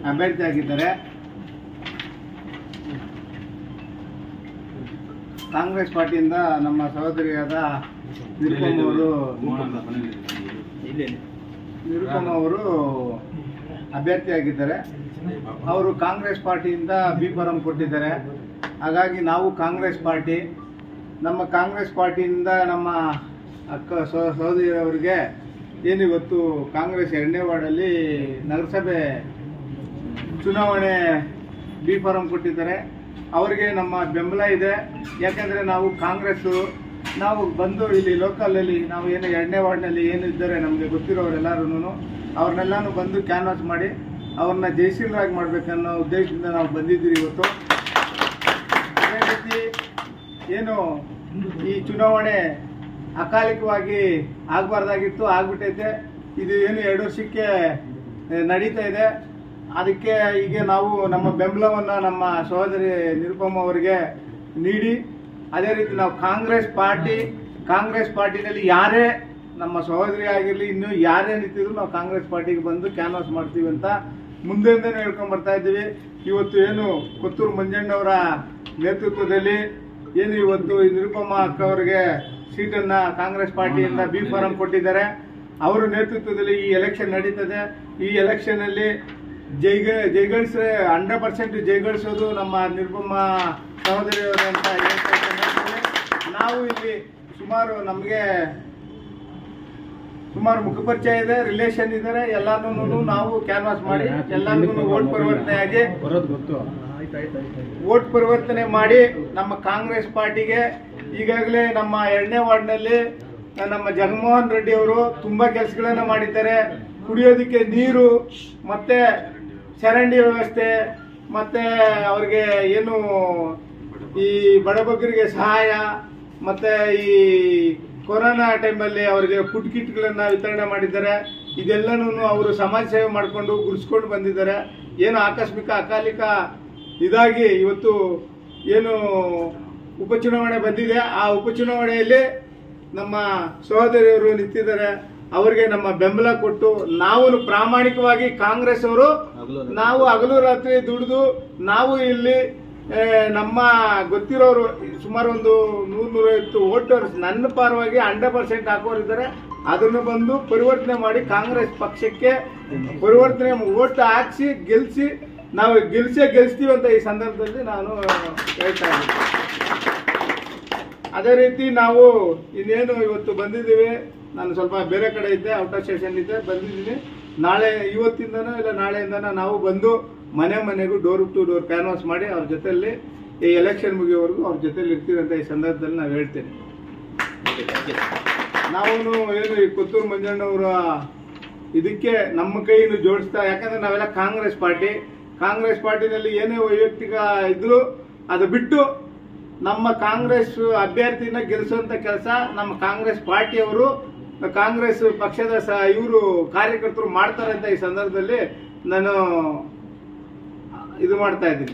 ಅಭ್ಯರ್ಥಿ ಆಗಿದ್ದಾರೆ ಕಾಂಗ್ರೆಸ್ ಪಾರ್ಟಿಯಿಂದ ನಮ್ಮ ಸಹೋದರಿಯಾದ ನಿರುಪಮ್ ಅವರು ನಿರುಪಮ್ ಅವರು ಅಭ್ಯರ್ಥಿಯಾಗಿದ್ದಾರೆ ಅವರು ಕಾಂಗ್ರೆಸ್ ಪಾರ್ಟಿಯಿಂದ ಬಿ ಫಾರಂ ಕೊಟ್ಟಿದ್ದಾರೆ ಹಾಗಾಗಿ ನಾವು ಕಾಂಗ್ರೆಸ್ ಪಾರ್ಟಿ ನಮ್ಮ ಕಾಂಗ್ರೆಸ್ ಪಾರ್ಟಿಯಿಂದ ನಮ್ಮ ಅಕ್ಕ ಸಹ- ಸಹೋದರಿಯವರಿಗೆ ಏನಿವತ್ತು ಕಾಂಗ್ರೆಸ್ ಎರಡನೇ ವಾರ್ಡಲ್ಲಿ ನಗರಸಭೆ ಚುನಾವಣೆ ಬಿ ಫಾರಂ ಕೊಟ್ಟಿದ್ದಾರೆ ಅವರಿಗೆ ನಮ್ಮ ಬೆಂಬಲ ಇದೆ ಯಾಕಂದರೆ ನಾವು ಕಾಂಗ್ರೆಸ್ಸು ನಾವು ಬಂದು ಇಲ್ಲಿ ಲೋಕಲಲ್ಲಿ ನಾವು ಏನು ಎರಡನೇ ವಾರ್ಡ್ನಲ್ಲಿ ಏನಿದ್ದಾರೆ ನಮಗೆ ಗೊತ್ತಿರೋರೆಲ್ಲರೂ ಅವ್ರನ್ನೆಲ್ಲಾನು ಬಂದು ಕ್ಯಾನ್ವಾಸ್ ಮಾಡಿ ಅವ್ರನ್ನ ಜಯಶೀಲರಾಗಿ ಮಾಡ್ಬೇಕನ್ನೋ ಉದ್ದೇಶದಿಂದ ನಾವು ಬಂದಿದ್ದೀವಿ ಇವತ್ತು ಅದೇ ರೀತಿ ಏನು ಈ ಚುನಾವಣೆ ಅಕಾಲಿಕವಾಗಿ ಆಗಬಾರ್ದಾಗಿತ್ತು ಆಗ್ಬಿಟ್ಟೈತೆ ಇದು ಏನು ಎರಡು ವರ್ಷಕ್ಕೆ ಆ, ನಡೀತಾ ಇದೆ ಅದಕ್ಕೆ ಈಗ ನಾವು ನಮ್ಮ ಬೆಂಬಲವನ್ನು ನಮ್ಮ ಸಹೋದರಿ ನಿರುಪಮ್ಮ ಅವರಿಗೆ ನೀಡಿ ಅದೇ ರೀತಿ ನಾವು ಕಾಂಗ್ರೆಸ್ ಪಾರ್ಟಿ ಕಾಂಗ್ರೆಸ್ ಪಾರ್ಟಿನಲ್ಲಿ ಯಾರೇ ನಮ್ಮ ಸಹೋದರಿ ಆಗಿರಲಿ ಇನ್ನು ಯಾರೇ ನಿಂತಿದ್ರು ನಾವು ಕಾಂಗ್ರೆಸ್ ಪಾರ್ಟಿಗೆ ಬಂದು ಕ್ಯಾನ್ವಾಸ್ ಮಾಡ್ತೀವಿ ಅಂತ ಮುಂದೆಯಿಂದನೇ ಹೇಳ್ಕೊಂಡ್ ಬರ್ತಾ ಇದ್ದೀವಿ ಇವತ್ತು ಏನು ಕೊತ್ತೂರು ಮಂಜಣ್ಣವರ ನೇತೃತ್ವದಲ್ಲಿ ಏನು ಇವತ್ತು ಈ ನಿರುಪಮ್ಮ ಅಕ್ಕ ಅವರಿಗೆ ಸೀಟನ್ನ ಕಾಂಗ್ರೆಸ್ ಪಾರ್ಟಿಯಿಂದ ಬಿ ಫಾರಂ ಕೊಟ್ಟಿದ್ದಾರೆ ಅವರ ನೇತೃತ್ವದಲ್ಲಿ ಈ ಎಲೆಕ್ಷನ್ ನಡೀತದೆ ಈ ಎಲೆಕ್ಷನ್ ಅಲ್ಲಿ ಜೈಗ ಜೈಗಳಿಸ್ರೆ ಹಂಡ್ರೆಡ್ ಪರ್ಸೆಂಟ್ ಜೈಗಳಿಸೋದು ನಮ್ಮ ನಿರುಪಮ್ಮ ಸಹೋದರಿಯವರು ಅಂತ ಹೇಳ್ತಾ ಇದ್ದೇನೆ. ನಾವು ಇಲ್ಲಿ ಸುಮಾರು ನಮಗೆ ಸುಮಾರು ಮುಖಪರಿಚಯ ಇದೆ ರಿಲೇಷನ್ ಇದ್ದಾರೆ ಎಲ್ಲಾನು ನಾವು ಕ್ಯಾನ್ವಾಸ್ ಮಾಡಿ ಎಲ್ಲರಿಗೂ ವೋಟ್ ಪರಿವರ್ತನೆ ಆಗಿ ವೋಟ್ ಪರಿವರ್ತನೆ ಮಾಡಿ ನಮ್ಮ ಕಾಂಗ್ರೆಸ್ ಪಾರ್ಟಿಗೆ ಈಗಾಗಲೇ ನಮ್ಮ ಎರಡನೇ ವಾರ್ಡ್ನಲ್ಲಿ ನಮ್ಮ ಜಗನ್ಮೋಹನ್ ರೆಡ್ಡಿ ಅವರು ತುಂಬಾ ಕೆಲಸಗಳನ್ನ ಮಾಡಿದ್ದಾರೆ ಕುಡಿಯೋದಕ್ಕೆ ನೀರು ಮತ್ತೆ ಚರಂಡಿ ವ್ಯವಸ್ಥೆ ಮತ್ತೆ ಅವ್ರಿಗೆ ಏನು ಈ ಬಡಬಗ್ಗರಿಗೆ ಸಹಾಯ ಮತ್ತೆ ಈ ಕೊರೋನಾ ಟೈಮಲ್ಲಿ ಅವರಿಗೆ ಫುಡ್ ಕಿಟ್ಗಳನ್ನ ವಿತರಣೆ ಮಾಡಿದ್ದಾರೆ ಇದೆಲ್ಲನೂ ಅವರು ಸಮಾಜ ಸೇವೆ ಮಾಡಿಕೊಂಡು ಗುರ್ಸ್ಕೊಂಡು ಬಂದಿದ್ದಾರೆ ಏನು ಆಕಸ್ಮಿಕ ಅಕಾಲಿಕ ಇದಾಗಿ ಇವತ್ತು ಏನು ಉಪಚುನಾವಣೆ ಬಂದಿದೆ ಆ ಉಪಚುನಾವಣೆಯಲ್ಲಿ ನಮ್ಮ ಸಹೋದರಿಯರು ನಿಂತಿದ್ದಾರೆ ಅವರಿಗೆ ನಮ್ಮ ಬೆಂಬಲ ಕೊಟ್ಟು ನಾವು ಪ್ರಾಮಾಣಿಕವಾಗಿ ಕಾಂಗ್ರೆಸ್ ಅವರು ನಾವು ಹಗಲು ರಾತ್ರಿ ದುಡಿದು ನಾವು ಇಲ್ಲಿ ಆ, ನಮ್ಮ ಗೊತ್ತಿರೋರು ಸುಮಾರು ಒಂದು ನೂರ ನೂರೈವತ್ತು ವೋಟರ್ಸ್ ನನ್ನ ಪರವಾಗಿ ಹಂಡ್ರೆಡ್ ಪರ್ಸೆಂಟ್ ಹಾಕೋರಿದ್ದಾರೆ ಅದನ್ನು ಬಂದು ಪರಿವರ್ತನೆ ಮಾಡಿ ಕಾಂಗ್ರೆಸ್ ಪಕ್ಷಕ್ಕೆ ಪರಿವರ್ತನೆ ವೋಟ್ ಹಾಕ್ಸಿ ಗೆಲ್ಸಿ ನಾವು ಗೆಲ್ಸೇ ಗೆಲ್ಸ್ತೀವಿ ಅಂತ ಈ ಸಂದರ್ಭದಲ್ಲಿ ನಾನು ಹೇಳ್ತಾ ಇದ್ದೀನಿ ಅದೇ ರೀತಿ ನಾವು ಇನ್ನೇನು ಇವತ್ತು ಬಂದಿದ್ದೀವಿ ನಾನು ಸ್ವಲ್ಪ ಬೇರೆ ಕಡೆ ಇದ್ದೆ ಔಟ್ ಆಫ್ ಸ್ಟೇಷನ್ ಇದ್ದೆ ಬಂದಿದ್ದೀನಿ ನಾಳೆ ಇವತ್ತಿಂದನೋ ಇಲ್ಲ ನಾಳೆಯಿಂದನೋ ನಾವು ಬಂದು ಮನೆ ಮನೆಗೂ ಡೋರ್ ಟು ಡೋರ್ ಕ್ಯಾನ್ವಾಸ್ ಮಾಡಿ ಅವ್ರ ಜೊತೆಯಲ್ಲಿ ಈ ಎಲೆಕ್ಷನ್ ಮುಗಿಯೋವರೆಗೂ ಅವ್ರ ಜೊತೆಲಿ ಇರ್ತೀವಿ ಅಂತ ಈ ಸಂದರ್ಭದಲ್ಲಿ ನಾವು ಹೇಳ್ತೇನೆ ನಾವು ಏನು ಈ ಕೊತ್ತೂರು ಮಂಜಣ್ಣವರ ಇದಕ್ಕೆ ನಮ್ಮ ಕೈಯನ್ನು ಜೋಡಿಸ್ತಾ ಯಾಕಂದ್ರೆ ನಾವೆಲ್ಲ ಕಾಂಗ್ರೆಸ್ ಪಾರ್ಟಿ ಕಾಂಗ್ರೆಸ್ ಪಾರ್ಟಿನಲ್ಲಿ ಏನೇ ವೈಯಕ್ತಿಕ ಇದ್ರು ಅದು ಬಿಟ್ಟು ನಮ್ಮ ಕಾಂಗ್ರೆಸ್ ಅಭ್ಯರ್ಥಿನ ಗೆಲ್ಲಿಸುವಂತ ಕೆಲಸ ನಮ್ಮ ಕಾಂಗ್ರೆಸ್ ಪಾರ್ಟಿಯವರು ಕಾಂಗ್ರೆಸ್ ಪಕ್ಷದ ಸ ಇವರು ಕಾರ್ಯಕರ್ತರು ಮಾಡ್ತಾರೆ ಅಂತ ಈ ಸಂದರ್ಭದಲ್ಲಿ ನಾನು ಇದು ಮಾಡ್ತಾ ಇದ್ದೀನಿ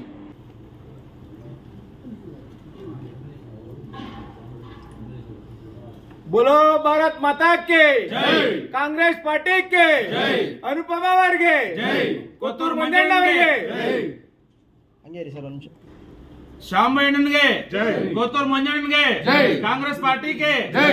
बोलो भारत माता के कांग्रेस पार्टी के ಅನುಪಮ ಅವರಿಗೆ ಕೊತ್ತೂರು ಮಂಜಣ್ಣ ಅವರಿಗೆ ಶ್ಯಾಮಯ್ಯನಿಗೆ ಗೋತೂರ್ ಮಂಜಣ್ಣನಿಗೆ ಕಾಂಗ್ರೆಸ್ ಪಾರ್ಟಿಗೆ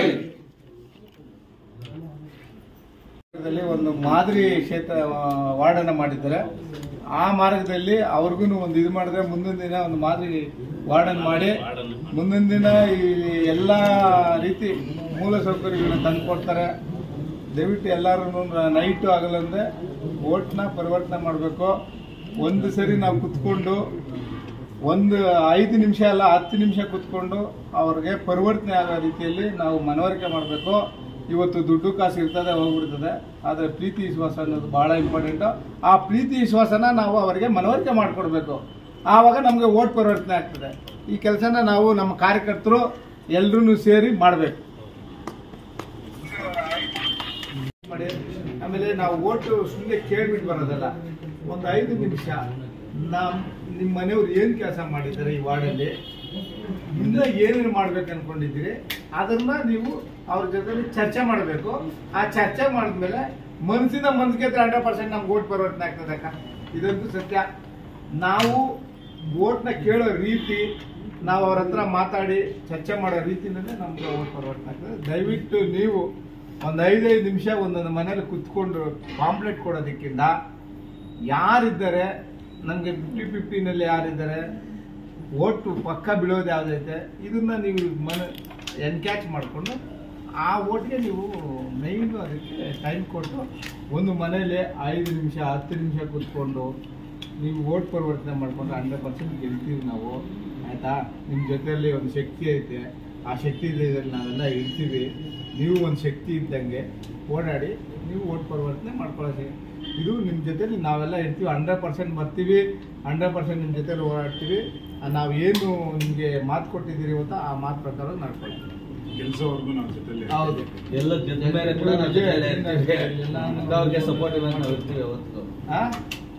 ದಲ್ಲಿ ಒಂದು ಮಾದರಿ ಕ್ಷೇತ್ರ ವಾರ್ಡ್ ಅನ್ನ ಮಾಡಿದ್ದಾರೆ ಆ ಮಾರ್ಗದಲ್ಲಿ ಅವ್ರಿಗೂ ಒಂದು ಇದು ಮಾಡಿದ್ರೆ ಮುಂದಿನ ದಿನ ಒಂದು ಮಾದರಿ ವಾರ್ಡ್ ಅನ್ನು ಮಾಡಿ ಮುಂದಿನ ದಿನ ಈ ಎಲ್ಲಾ ರೀತಿ ಮೂಲ ಸೌಕರ್ಯಗಳನ್ನ ತಂದು ಕೊಡ್ತಾರೆ ದಯವಿಟ್ಟು ಎಲ್ಲರೂ ನೈಟು ಆಗಲ್ಲಂದ್ರೆ ಓಟ್ನ ಪರಿವರ್ತನೆ ಮಾಡಬೇಕು ಒಂದು ಸರಿ ನಾವು ಕುತ್ಕೊಂಡು ಒಂದು ಐದು ನಿಮಿಷ ಅಲ್ಲ ಹತ್ತು ನಿಮಿಷ ಕುತ್ಕೊಂಡು ಅವ್ರಿಗೆ ಪರಿವರ್ತನೆ ಆಗೋ ರೀತಿಯಲ್ಲಿ ನಾವು ಮನವರಿಕೆ ಮಾಡಬೇಕು ಇವತ್ತು ದುಡ್ಡು ಕಾಸು ಇರ್ತದೆ ಹೋಗ್ಬಿಡ್ತದೆ ಆದರೆ ಪ್ರೀತಿ ವಿಶ್ವಾಸ ಅನ್ನೋದು ಬಹಳ ಇಂಪಾರ್ಟೆಂಟ್ ಆ ಪ್ರೀತಿ ವಿಶ್ವಾಸನ ನಾವು ಅವರಿಗೆ ಮನವರಿಕೆ ಮಾಡಿಕೊಡ್ಬೇಕು ಆವಾಗ ನಮಗೆ ಓಟ್ ಪರಿವರ್ತನೆ ಆಗ್ತದೆ ಈ ಕೆಲಸನ ನಾವು ನಮ್ಮ ಕಾರ್ಯಕರ್ತರು ಎಲ್ಲರೂ ಸೇರಿ ಮಾಡಬೇಕು ಮಾಡಿ ಆಮೇಲೆ ನಾವು ಓಟು ಸುಮ್ಮನೆ ಕೇಳ್ಬಿಟ್ಟು ಬರೋದಲ್ಲ ಒಂದು ಐದು ನಿಮಿಷ ನಮ್ ನಿಮ್ಮ ಮನೆಯವ್ರು ಏನ್ ಕೆಲಸ ಮಾಡಿದ್ದಾರೆ ಈ ವಾರ್ಡಲ್ಲಿ ಇನ್ನ ಏನೇನು ಮಾಡ್ಬೇಕು ಅನ್ಕೊಂಡಿದ್ದೀರಿ ಅದನ್ನ ನೀವು ಅವ್ರ ಜೊತೆ ಚರ್ಚೆ ಮಾಡಬೇಕು ಆ ಚರ್ಚೆ ಮಾಡಿದ್ಮೇಲೆ ಮನಸ್ಸಿನ ಮನಸ್ಸಿಗೆ ಹಂಡ್ರೆಡ್ ಪರ್ಸೆಂಟ್ ನಮ್ಗೆ ಓಟ್ ಪರಿವರ್ತನೆ ಆಗ್ತದೆ ಅಕ್ಕ ಇದಂತೂ ಸತ್ಯ ನಾವು ಓಟ್ನ ಕೇಳೋ ರೀತಿ ನಾವು ಅವ್ರ ಹತ್ರ ಮಾತಾಡಿ ಚರ್ಚೆ ಮಾಡೋ ರೀತಿನಲ್ಲೇ ನಮ್ಗೆ ಓಟ್ ಪರಿವರ್ತನೆ ಆಗ್ತದೆ ದಯವಿಟ್ಟು ನೀವು ಒಂದು ಐದೈದು ನಿಮಿಷ ಒಂದೊಂದು ಮನೇಲಿ ಕುತ್ಕೊಂಡು ಪಾಂಪ್ಲೆಟ್ ಕೊಡೋದಕ್ಕಿಂತ ಯಾರಿದ್ದಾರೆ ನನಗೆ ಫಿಫ್ಟಿ ಫಿಫ್ಟಿನಲ್ಲಿ ಯಾರಿದ್ದಾರೆ ಓಟು ಪಕ್ಕ ಬೀಳೋದು ಯಾವುದೈತೆ ಇದನ್ನ ನೀವು ಮನ ಎನ್ಕ್ಯಾಚ್ ಮಾಡಿಕೊಂಡು ಆ ಓಟ್ಗೆ ನೀವು ಮೈನ್ ಅದಕ್ಕೆ ಟೈಮ್ ಕೊಟ್ಟು ಒಂದು ಮನೇಲಿ ಐದು ನಿಮಿಷ ಹತ್ತು ನಿಮಿಷ ಕೂತ್ಕೊಂಡು ನೀವು ಓಟ್ ಪರಿವರ್ತನೆ ಮಾಡ್ಕೊಂಡು ಹಂಡ್ರೆಡ್ ಪರ್ಸೆಂಟ್ ಗೆಲ್ತೀವಿ ನಾವು ಆಯಿತಾ ನಿಮ್ಮ ಜೊತೆಯಲ್ಲಿ ಒಂದು ಶಕ್ತಿ ಐತೆ ಆ ಶಕ್ತಿ ಇದ್ದಲ್ಲಿ ನಾವೆಲ್ಲ ಇರ್ತೀವಿ ನೀವು ಒಂದು ಶಕ್ತಿ ಇದ್ದಂಗೆ ಓಡಾಡಿ ನೀವು ಓಟ್ ಪರಿವರ್ತನೆ ಮಾಡ್ಕೊಳ್ಳೋದು ಇದು ನಿಮ್ಮ ಜೊತೆಲಿ ನಾವೆಲ್ಲ ಇರ್ತೀವಿ ಹಂಡ್ರೆಡ್ ಪರ್ಸೆಂಟ್ ಬರ್ತೀವಿ ಹಂಡ್ರೆಡ್ ಪರ್ಸೆಂಟ್ ನಿಮ್ಮ ಜೊತೆಲಿ ಓಡಾಡ್ತೀವಿ ಆ, ನಾವು ಏನು ನಿಮಗೆ ಮಾತು ಕೊಟ್ಟಿದ್ದೀರಿ ಇವತ್ತು ಆ ಮಾತು ಪ್ರಕಾರ ನಡ್ಕೊಳ್ತೀವಿ ಗೆಲ್ಸೋವರೆಗೂ ನಾವು ಜೊತೆಲಿ ಹೌದು ಎಲ್ಲ ಜೊತೆ ಮೇಲೆ ಕೂಡ ನಾವು ಜೊತೆಲೇ ಇರ್ತೀವಿ. ಅಕ್ಕ ಅವ್ರಿಗೆ ಸಪೋರ್ಟಿವ್ ಆಗಿ ನಾವು ಇರ್ತೀವಿ ಯಾವತ್ತು ಆ?